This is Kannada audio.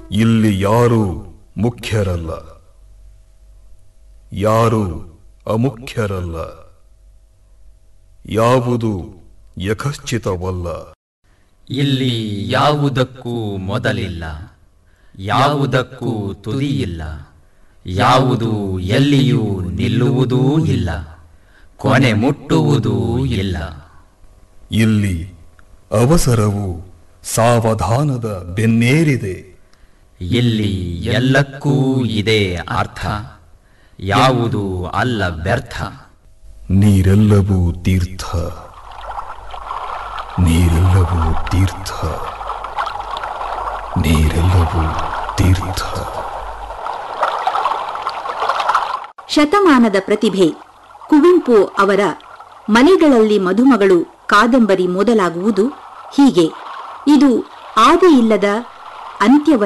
ಇಲ್ಲಿ ಯಾರೂ ಮುಖ್ಯರಲ್ಲ ಯಾರೂ ಅಮುಖ್ಯರಲ್ಲ ಯಾವುದು ಯಕಶ್ಚಿತವಲ್ಲ ಇಲ್ಲಿ ಯಾವುದಕ್ಕೂ ಮೊದಲಿಲ್ಲ ಯಾವುದಕ್ಕೂ ತುದಿಯಿಲ್ಲ ಯಾವುದು ಎಲ್ಲಿಯೂ ನಿಲ್ಲುವುದೂ ಇಲ್ಲ ಕೊನೆ ಮುಟ್ಟುವುದೂ ಇಲ್ಲ ಇಲ್ಲಿ ಅವಸರವು ಸಾವಧಾನದ ಬೆನ್ನೇರಿದೆ ಇಲ್ಲಿ ಎಲ್ಲಕ್ಕೂ ಇದೆ ಅರ್ಥ ಯಾವುದು ಅಲ್ಲ ವ್ಯರ್ಥ ನೀರೆಲ್ಲವೂ ತೀರ್ಥ ನೀರೆಲ್ಲವೂ ತೀರ್ಥ ನೀರೆಲ್ಲವೂ ತೀರ್ಥ ಶತಮಾನದ ಪ್ರತಿಭೆ ಕುವೆಂಪು ಅವರ ಮನೆಗಳಲ್ಲಿ ಮಧುಮಗಳು ಕಾದಂಬರಿ ಮೊದಲಾಗುವುದು ಹೀಗೆ ಇದು ಆದಿಯಿಲ್ಲದ ಅಂತ್ಯವಲ್ಲ